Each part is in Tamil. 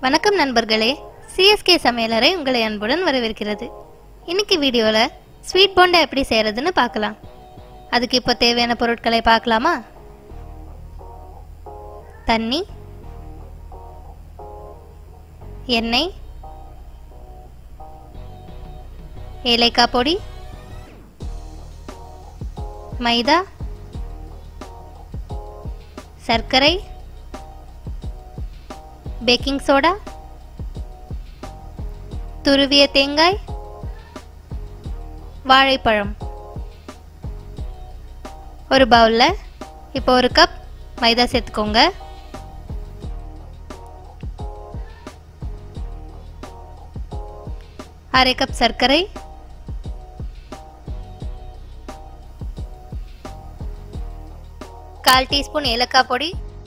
வணக்கம் நண்பர்களே சிஎஸ்கே சமையலறை உங்களை அன்புடன் வரவேற்கிறது இன்னைக்கு வீடியோவில் ஸ்வீட் போண்டா எப்படி செய்கிறதுன்னு பார்க்கலாம் அதுக்கு இப்போ தேவையான பொருட்களை பார்க்கலாமா தண்ணி எண்ணெய் ஏலைக்காய் பொடி மைதா சர்க்கரை பேக்கிங் சோடா துருவிய தேங்காய் வாழைப்பழம் ஒரு பவுலில் இப்போ ஒரு கப் மைதா சேர்த்துக்கோங்க அரை கப் சர்க்கரை கால் டீஸ்பூன் ஏலக்காய் பொடி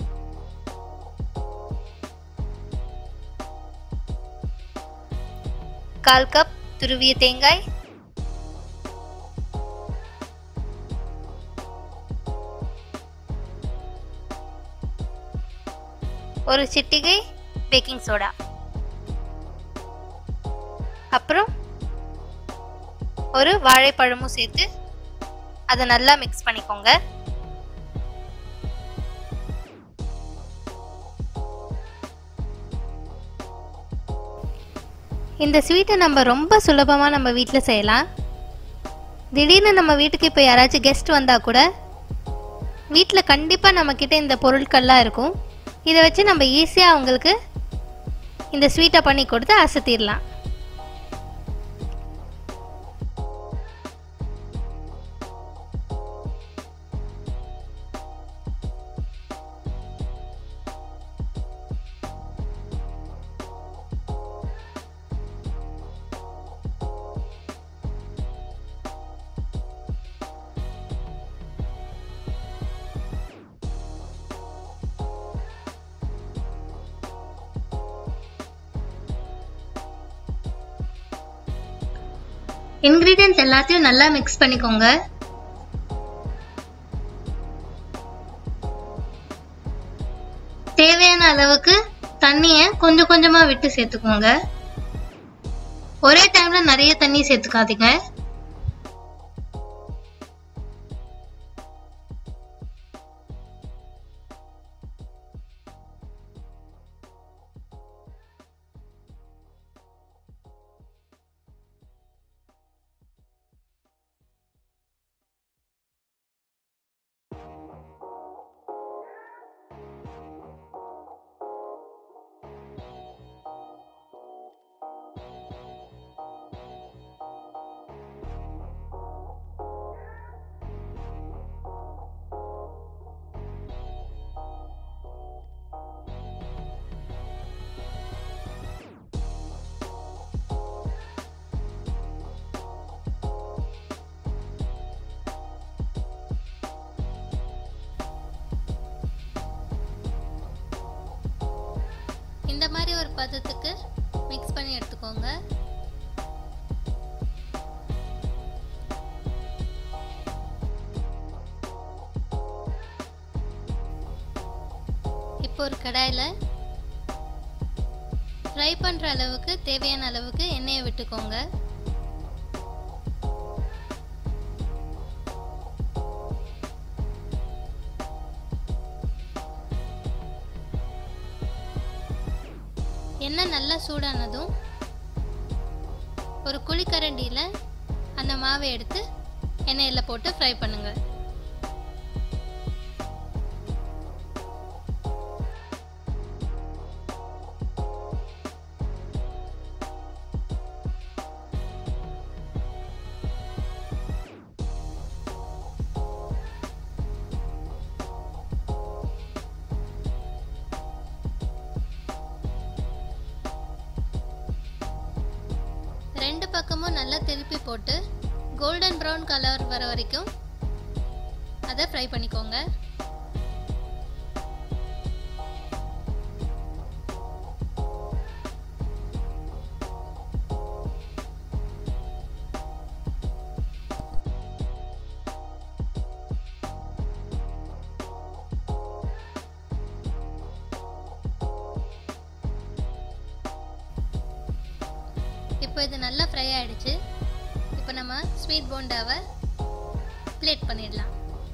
கால் கப் துருவிய தேங்காய் ஒரு சிட்டிகை பேக்கிங் சோடா அப்புறம் ஒரு வாழைப்பழமும் சேர்த்து அதை நல்லா மிக்ஸ் பண்ணிக்கோங்க இந்த ஸ்வீட்டை நம்ம ரொம்ப சுலபமாக நம்ம வீட்டில் செய்யலாம் திடீர்னு நம்ம வீட்டுக்கு இப்போ யாராச்சும் கெஸ்ட் வந்தால் கூட வீட்டில் கண்டிப்பாக நம்மக்கிட்ட இந்த பொருட்கள்லாம் இருக்கும் இதை வச்சு நம்ம ஈஸியாக அவங்களுக்கு இந்த ஸ்வீட்டை பண்ணி கொடுத்து அசத்திடலாம் இன்க்ரீடியன்ஸ் எல்லாத்தையும் நல்லா மிக்ஸ் பண்ணிக்கோங்க தேவையான அளவுக்கு தண்ணியை கொஞ்சம் கொஞ்சமா விட்டு சேர்த்துக்கோங்க ஒரே டைம்ல நிறைய தண்ணி சேர்த்துக்காதீங்க இந்த மாதிரி ஒரு பதத்துக்கு மிக்ஸ் பண்ணி எடுத்துக்கோங்க இப்போ ஒரு கடாயில் ஃப்ரை பண்ணுற அளவுக்கு தேவையான அளவுக்கு எண்ணெயை விட்டுக்கோங்க எண்ணெய் நல்லா சூடானதும் ஒரு குழிக்கரண்டியில் அந்த மாவை எடுத்து எண்ணெயில் போட்டு ஃப்ரை பண்ணுங்க ரெண்டு பக்கமும் நல்லா திருப்பி போட்டு கோல்டன் ப்ரௌன் கலர் வர வரைக்கும் அதை ஃப்ரை பண்ணிக்கோங்க இப்போ இது நல்லா ஃப்ரை ஆயிடுச்சு இப்போ நம்ம ஸ்வீட் போண்டாவை பிளேட் பண்ணிடலாம்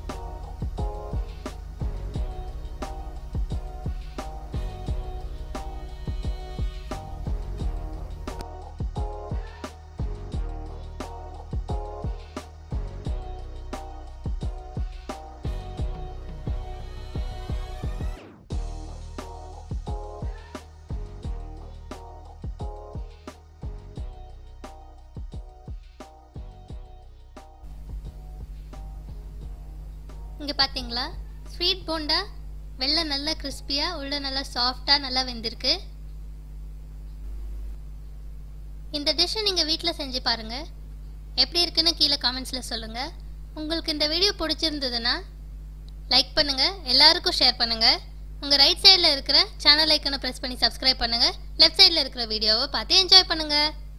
இங்கே பார்த்தீங்களா ஸ்வீட் போண்டா வெளில நல்லா கிறிஸ்பியாக உள்ள நல்லா சாஃப்டாக நல்லா வெந்திருக்கு இந்த டிஷ்ஷை நீங்கள் வீட்டில் செஞ்சு பாருங்கள் எப்படி இருக்குன்னு கீழே காமெண்ட்ஸில் சொல்லுங்கள் உங்களுக்கு இந்த வீடியோ பிடிச்சிருந்ததுன்னா லைக் பண்ணுங்கள் எல்லாருக்கும் ஷேர் பண்ணுங்கள் உங்கள் ரைட் சைடில் இருக்கிற சேனல் ஐக்கனை ப்ரெஸ் பண்ணி சப்ஸ்கிரைப் பண்ணுங்கள் லெஃப்ட் சைடில் இருக்கிற வீடியோவை பார்த்து என்ஜாய் பண்ணுங்கள்